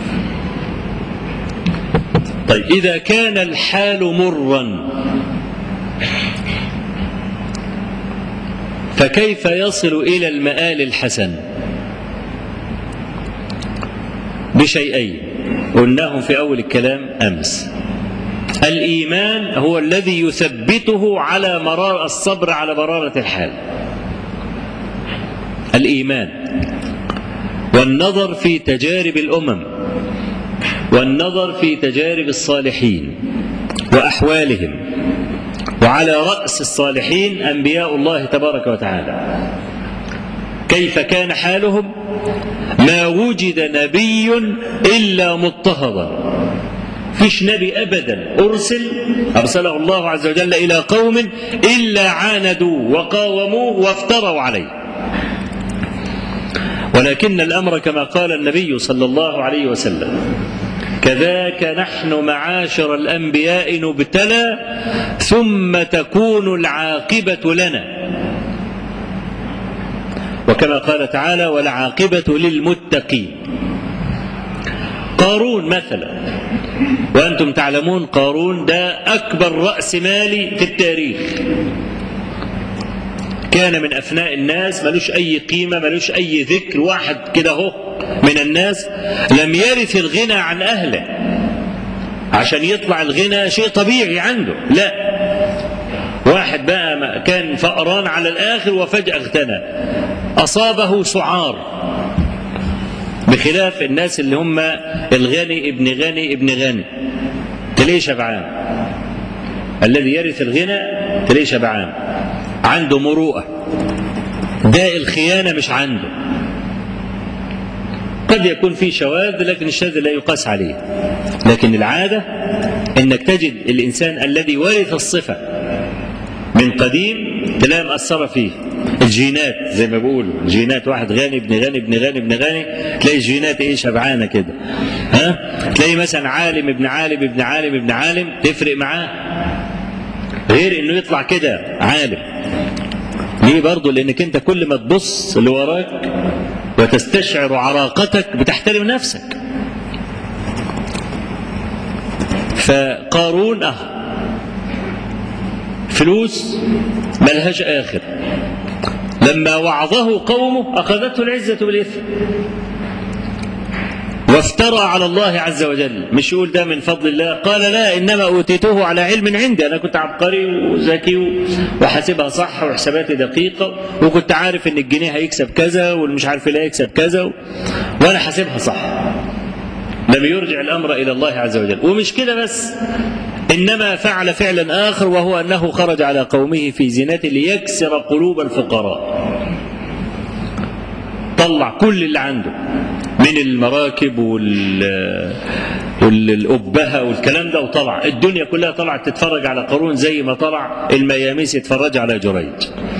طيب إذا كان الحال مرا فكيف يصل إلى المآل الحسن بشيئين قلناهم في أول الكلام أمس الإيمان هو الذي يثبته على مرار الصبر على مرارة الحال الإيمان والنظر في تجارب الأمم والنظر في تجارب الصالحين وأحوالهم وعلى رأس الصالحين أنبياء الله تبارك وتعالى كيف كان حالهم ما وجد نبي إلا مضطهدا فيش نبي أبدا أرسل أرسله الله عز وجل إلى قوم إلا عاندوا وقاوموه وافتروا عليه ولكن الأمر كما قال النبي صلى الله عليه وسلم كذاك نحن معاشر الأنبياء نبتلى ثم تكون العاقبة لنا وكما قال تعالى والعاقبة للمتقين قارون مثلا وأنتم تعلمون قارون ده أكبر رأس مالي في التاريخ كان من أفناء الناس ملوش أي قيمة ملوش أي ذكر واحد كده هو من الناس لم يرث الغنى عن أهله عشان يطلع الغنى شيء طبيعي عنده لا واحد بقى كان فأران على الآخر وفجأة اغتنى أصابه سعار بخلاف الناس اللي هم الغني ابن غني ابن غني تلاقيه شبعان الذي يرث الغنى تلاقيه شبعان عنده مروءة داء الخيانة مش عنده قد يكون في شواذ لكن الشاذ لا يقاس عليه لكن العادة انك تجد الانسان الذي ورث الصفة من قديم تلاقي مأثرة فيه الجينات زي ما بيقولوا الجينات واحد غني ابن غني ابن غني ابن غني تلاقي الجينات ايه شبعانه كده ها تلاقي مثلا عالم ابن عالم ابن عالم ابن عالم تفرق معاه غير انه يطلع كده عالم ليه برضه لانك انت كل ما تبص اللي وراك وتستشعر عراقتك بتحترم نفسك فقارون اه فلوس ملهاش اخر لما وعظه قومه اخذته العزه بالاثم وافترى على الله عز وجل مش يقول ده من فضل الله قال لا انما اوتيته على علم عندي انا كنت عبقري وذكي وحاسبها صح وحساباتي دقيقه وكنت عارف ان الجنيه هيكسب كذا والمش عارف لا هيكسب كذا وانا حاسبها صح لم يرجع الامر الى الله عز وجل ومش كده بس انما فعل فعلا اخر وهو انه خرج على قومه في زينته ليكسر قلوب الفقراء طلع كل اللي عنده من المراكب وال والأبهة والكلام ده وطلع الدنيا كلها طلعت تتفرج على قارون زي ما طلع المياميس يتفرج على جريج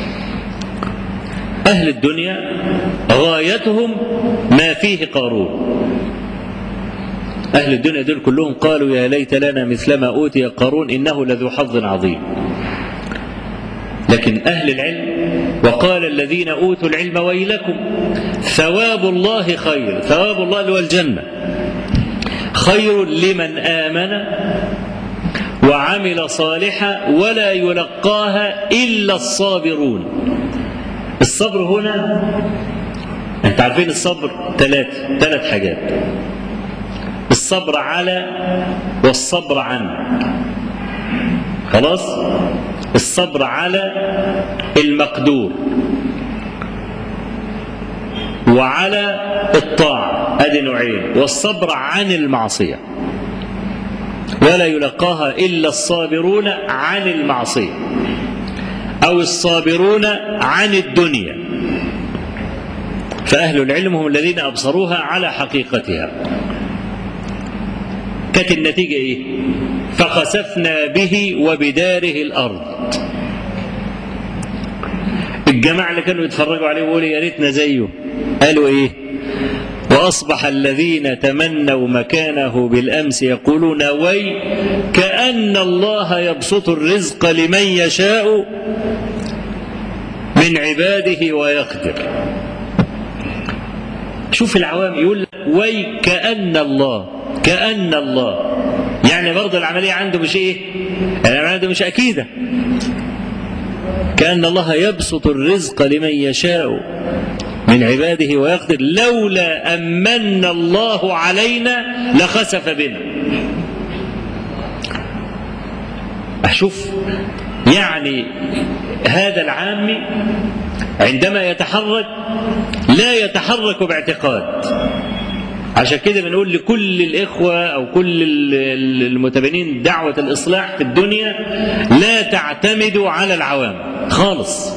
أهل الدنيا غايتهم ما فيه قارون أهل الدنيا دول كلهم قالوا يا ليت لنا مثل ما أوتي قارون إنه لذو حظ عظيم لكن أهل العلم وقال الذين أوتوا العلم ويلكم ثواب الله خير ثواب الله اللي هو الجنة خير لمن آمن وعمل صالحا ولا يلقاها إلا الصابرون الصبر هنا انت عارفين الصبر ثلاث ثلاث حاجات الصبر على والصبر عن خلاص الصبر على المقدور وعلى الطاعة ادي نوعين والصبر عن المعصية ولا يلقاها إلا الصابرون عن المعصية أو الصابرون عن الدنيا فأهل العلم هم الذين أبصروها على حقيقتها كانت النتيجة إيه فخسفنا به وبداره الأرض الجماعة اللي كانوا يتفرجوا عليه ويقولوا يا ريتنا زيه قالوا إيه وأصبح الذين تمنوا مكانه بالأمس يقولون وي كأن الله يبسط الرزق لمن يشاء من عباده ويقدر شوف العوام يقول وي كأن الله كأن الله يعني برضه العملية عنده مش ايه العملية عنده مش أكيدة كأن الله يبسط الرزق لمن يشاء من عباده ويقدر لولا أمن الله علينا لخسف بنا أشوف يعني هذا العامي عندما يتحرك لا يتحرك باعتقاد عشان كده بنقول لكل الإخوة أو كل المتبنين دعوة الإصلاح في الدنيا لا تعتمدوا على العوام خالص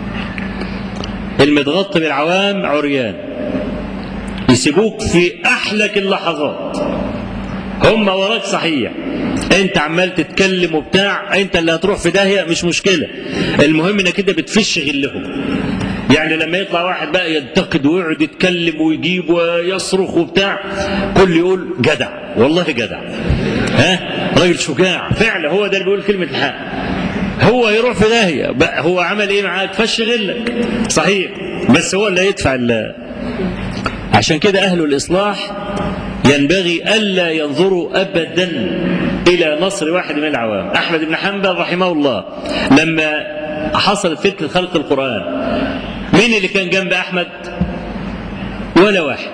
المتغطي بالعوام عريان يسيبوك في أحلك اللحظات هم وراك صحيح انت عمال تتكلم وبتاع انت اللي هتروح في داهيه مش مشكله المهم انك انت بتفش غلهم يعني لما يطلع واحد بقى ينتقد ويقعد يتكلم ويجيب ويصرخ وبتاع كل يقول جدع والله جدع ها راجل شجاع فعلا هو ده اللي بيقول كلمه الحق هو يروح في داهيه بقى هو عمل ايه معاك فش غلك صحيح بس هو اللي يدفع اللي عشان كده اهل الاصلاح ينبغي الا ينظروا ابدا الى نصر واحد من العوام احمد بن حنبل رحمه الله لما حصلت فتنه خلق القران مين اللي كان جنب احمد ولا واحد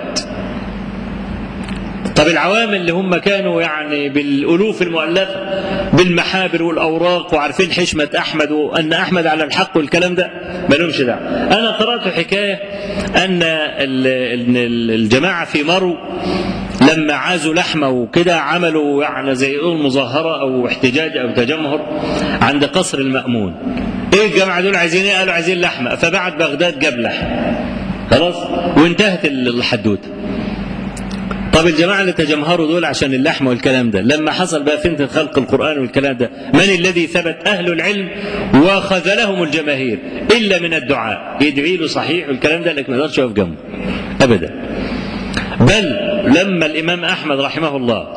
طب العوام اللي هم كانوا يعني بالالوف المؤلفه بالمحابر والاوراق وعارفين حشمه احمد وان احمد على الحق والكلام ده ما لهمش دعوه. انا قرات حكايه ان الجماعه في مرو لما عازوا لحمه وكده عملوا يعني زي يقول مظاهره او احتجاج او تجمهر عند قصر المامون. ايه الجماعه دول عايزين ايه؟ قالوا عايزين لحمه فبعت بغداد جاب لحم. خلاص؟ وانتهت الحدوته. طب الجماعة اللي تجمهروا دول عشان اللحمة والكلام ده لما حصل بقى فتنة خلق القرآن والكلام ده من الذي ثبت أهل العلم وخذلهم الجماهير إلا من الدعاء يدعي له صحيح والكلام ده لكن ما يقدرش يقف جنبه أبدا بل لما الإمام أحمد رحمه الله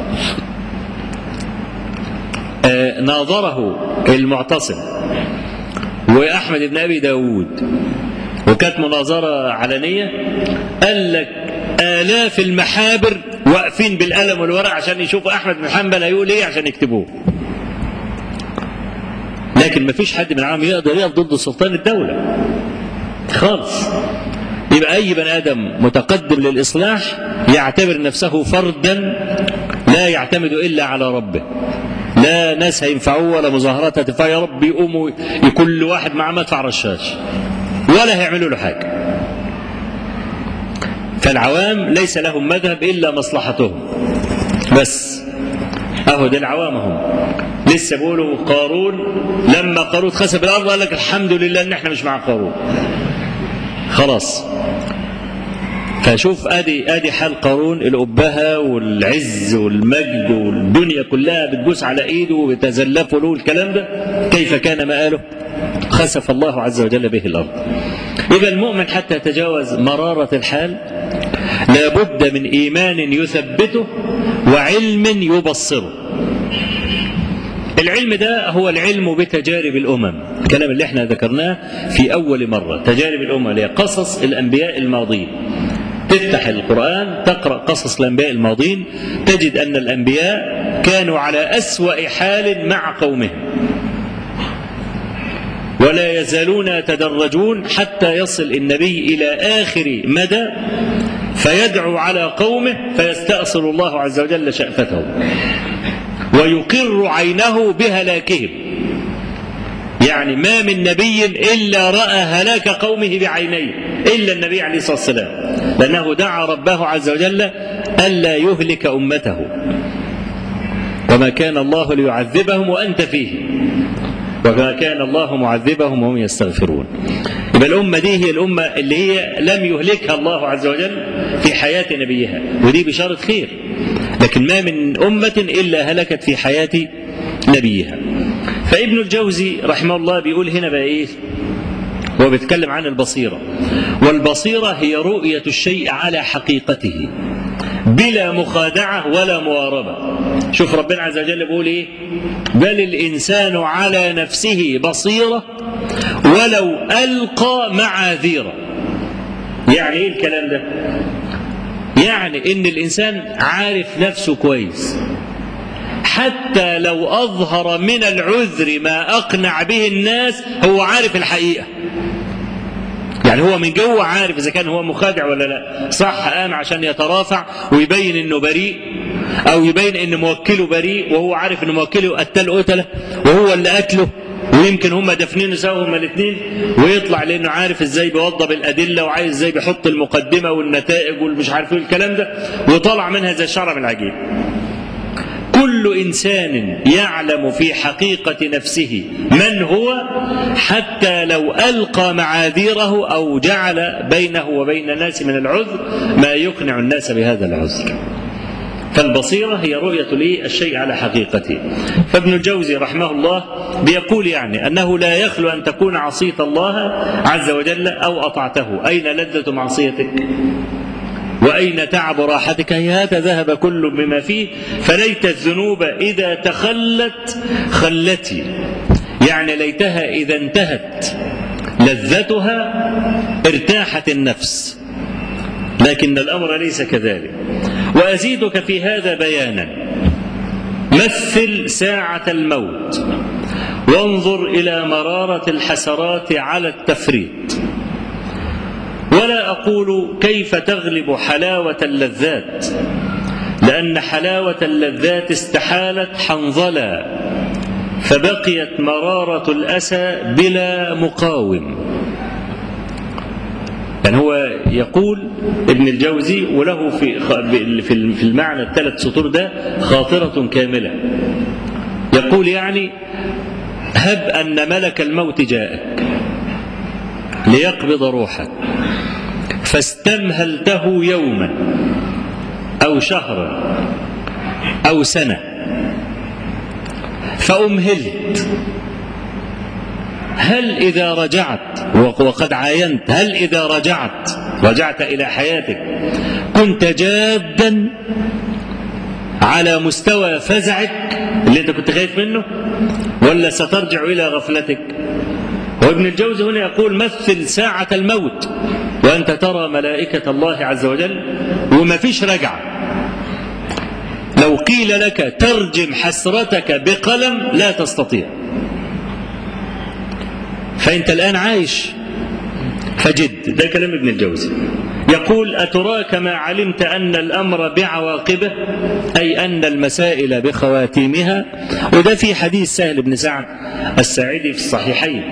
آه ناظره المعتصم وأحمد بن أبي داود وكانت مناظرة علنية قال لك آلاف المحابر واقفين بالقلم والورق عشان يشوفوا أحمد بن حنبل هيقول إيه عشان يكتبوه. لكن ما فيش حد من العالم يقدر يقف ضد سلطان الدولة. خالص. يبقى أي بني آدم متقدم للإصلاح يعتبر نفسه فردا لا يعتمد إلا على ربه. لا ناس هينفعوه ولا مظاهرات هتنفعه يا رب يقوموا كل واحد معاه مدفع رشاش ولا هيعملوا له حاجه فالعوام ليس لهم مذهب الا مصلحتهم بس اهو ده العوام هم لسه بيقولوا قارون لما قارون خسف الارض قال لك الحمد لله ان احنا مش مع قارون خلاص فشوف ادي ادي حال قارون الابهه والعز والمجد والدنيا كلها بتبوس على ايده وبتزلفوا له الكلام ده كيف كان مآله؟ خسف الله عز وجل به الارض. اذا المؤمن حتى يتجاوز مراره الحال لابد من ايمان يثبته وعلم يبصره. العلم ده هو العلم بتجارب الامم، الكلام اللي احنا ذكرناه في اول مره، تجارب الامم اللي هي قصص الانبياء الماضين. تفتح القرآن تقرأ قصص الأنبياء الماضين تجد أن الأنبياء كانوا على أسوأ حال مع قومهم ولا يزالون يتدرجون حتى يصل النبي إلى آخر مدى فيدعو على قومه فيستأصل الله عز وجل شأفته ويقر عينه بهلاكهم يعني ما من نبي إلا رأى هلاك قومه بعينيه إلا النبي عليه الصلاة والسلام لأنه دعا ربه عز وجل ألا يهلك أمته وما كان الله ليعذبهم وأنت فيه وما كان الله معذبهم وهم يستغفرون يبقى الأمة دي هي الأمة اللي هي لم يهلكها الله عز وجل في حياة نبيها ودي بشارة خير لكن ما من أمة إلا هلكت في حياة نبيها فابن الجوزي رحمه الله بيقول هنا بقى ايه هو بيتكلم عن البصيرة والبصيرة هي رؤية الشيء على حقيقته بلا مخادعة ولا مواربة شوف ربنا عز وجل بيقول ايه بل الإنسان على نفسه بصيرة ولو ألقى معاذيره يعني إيه الكلام ده يعني إن الإنسان عارف نفسه كويس حتى لو أظهر من العذر ما أقنع به الناس هو عارف الحقيقة يعني هو من جوه عارف اذا كان هو مخادع ولا لا صح قام عشان يترافع ويبين انه بريء او يبين ان موكله بريء وهو عارف ان موكله قتل قتله وهو اللي قتله ويمكن هم دافنينه سوا هما الاثنين ويطلع لانه عارف ازاي بيوضب الادله وعايز ازاي بيحط المقدمه والنتائج والمش عارف ايه الكلام ده وطلع منها زي الشعره من العجين كل انسان يعلم في حقيقه نفسه من هو حتى لو القى معاذيره او جعل بينه وبين الناس من العذر ما يقنع الناس بهذا العذر فالبصيرة هي رؤية الشيء على حقيقته فابن الجوزي رحمه الله بيقول يعني أنه لا يخلو أن تكون عصيت الله عز وجل أو أطعته أين لذة معصيتك وأين تعب راحتك هذا ذهب كل بما فيه فليت الذنوب إذا تخلت خلتي يعني ليتها إذا انتهت لذتها ارتاحت النفس لكن الأمر ليس كذلك وأزيدك في هذا بيانا مثل ساعة الموت وانظر إلى مرارة الحسرات على التفريط ولا أقول كيف تغلب حلاوة اللذات لأن حلاوة اللذات استحالت حنظلا فبقيت مرارة الأسى بلا مقاوم يعني هو يقول ابن الجوزي وله في في المعنى الثلاث سطور ده خاطرة كاملة يقول يعني هب أن ملك الموت جاءك ليقبض روحك فاستمهلته يوما او شهرا او سنه فامهلت هل اذا رجعت وقد عاينت هل اذا رجعت رجعت الى حياتك كنت جادا على مستوى فزعك اللي انت كنت خايف منه ولا سترجع الى غفلتك وابن الجوزي هنا يقول مثل ساعة الموت وأنت ترى ملائكة الله عز وجل وما فيش رجعة لو قيل لك ترجم حسرتك بقلم لا تستطيع فأنت الآن عايش فجد ده كلام ابن الجوزي يقول أتراك ما علمت أن الأمر بعواقبه أي أن المسائل بخواتيمها وده في حديث سهل بن سعد الساعدي في الصحيحين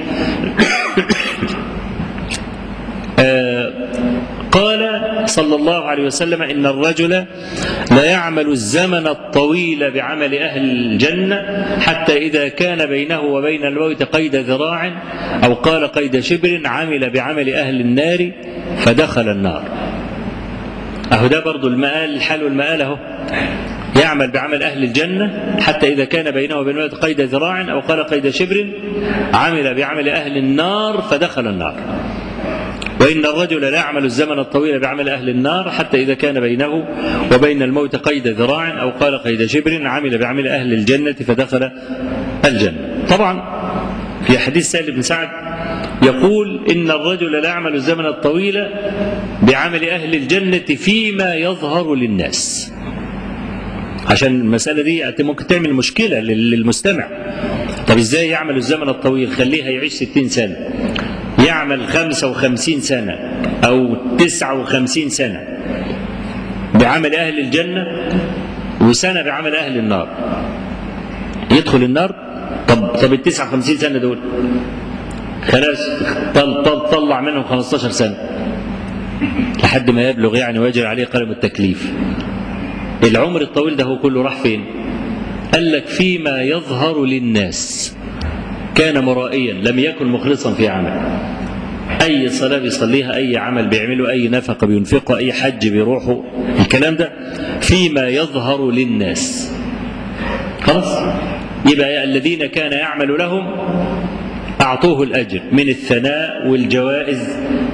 آه قال صلى الله عليه وسلم إن الرجل لا يعمل الزمن الطويل بعمل أهل الجنة حتى إذا كان بينه وبين الموت قيد ذراع أو قال قيد شبر عمل بعمل أهل النار فدخل النار أهو ده برضو المآل الحال والمآل أهو يعمل بعمل أهل الجنة حتى إذا كان بينه وبين الموت قيد ذراع أو قال قيد شبر عمل بعمل أهل النار فدخل النار وإن الرجل لا يعمل الزمن الطويل بعمل أهل النار حتى إذا كان بينه وبين الموت قيد ذراع أو قال قيد شبر عمل بعمل أهل الجنة فدخل الجنة طبعا في حديث سهل بن سعد يقول إن الرجل لا يعمل الزمن الطويل بعمل أهل الجنة فيما يظهر للناس عشان المسألة دي ممكن تعمل مشكلة للمستمع طب ازاي يعمل الزمن الطويل خليه يعيش ستين سنة يعمل خمسة وخمسين سنة أو تسعة وخمسين سنة بعمل أهل الجنة وسنة بعمل أهل النار يدخل النار طب طب ال 59 سنة دول خلاص طل طل طلع منهم 15 سنة لحد ما يبلغ يعني ويجري عليه قلم التكليف العمر الطويل ده هو كله راح فين قال لك فيما يظهر للناس كان مرائيا لم يكن مخلصا في عمل اي صلاه بيصليها اي عمل بيعمله اي نفقه بينفقه اي حج بيروحه الكلام ده فيما يظهر للناس خلاص يبقى الذين كان يعمل لهم اعطوه الاجر من الثناء والجوائز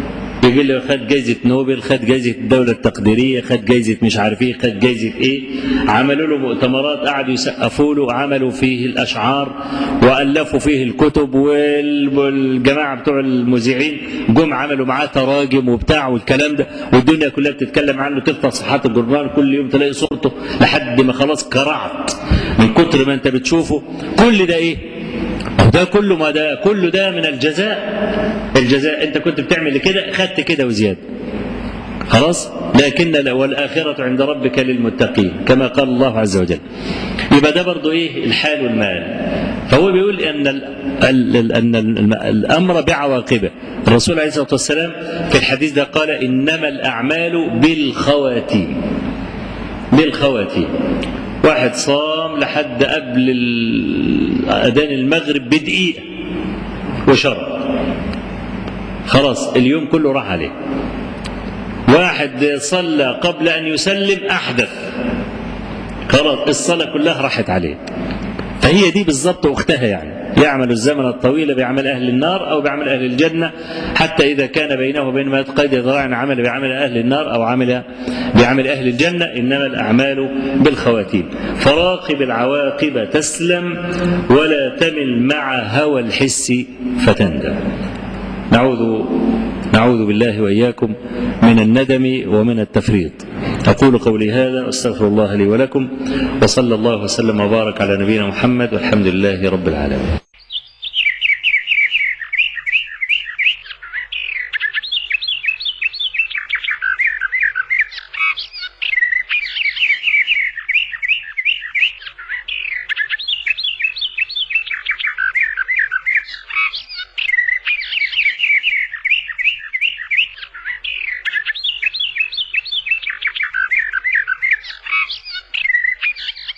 بيقول لي خد جايزة نوبل خد جايزة الدولة التقديرية خد جايزة مش عارف ايه خد جايزة ايه عملوا له مؤتمرات قعدوا يسقفوا له عملوا فيه الأشعار وألفوا فيه الكتب والجماعة بتوع المذيعين جم عملوا معاه تراجم وبتاع والكلام ده والدنيا كلها بتتكلم عنه تفتح صفحات الجورنال كل يوم تلاقي صورته لحد ما خلاص كرعت من كتر ما انت بتشوفه كل ده ايه ده كله ما ده كله ده من الجزاء الجزاء انت كنت بتعمل كده خدت كده وزياده خلاص لكن والآخرة عند ربك للمتقين كما قال الله عز وجل يبقى ده برضو ايه الحال والمال فهو بيقول ان ال ال ان الامر بعواقبه الرسول عليه الصلاه والسلام في الحديث ده قال انما الاعمال بالخواتيم بالخواتيم واحد صام لحد قبل اذان المغرب بدقيقه وشرب خلاص اليوم كله راح عليه واحد صلى قبل ان يسلم احدث خلاص الصلاه كلها راحت عليه فهي دي بالظبط اختها يعني يعمل الزمن الطويل بعمل اهل النار او بعمل اهل الجنه حتى اذا كان بينه وبين ما يتقيد ذراع عمل بعمل اهل النار او عمل بعمل اهل الجنه انما الاعمال بالخواتيم فراقب العواقب تسلم ولا تمل مع هوى الحس فتندم نعوذ نعوذ بالله واياكم من الندم ومن التفريط اقول قولي هذا واستغفر الله لي ولكم وصلى الله وسلم وبارك على نبينا محمد والحمد لله رب العالمين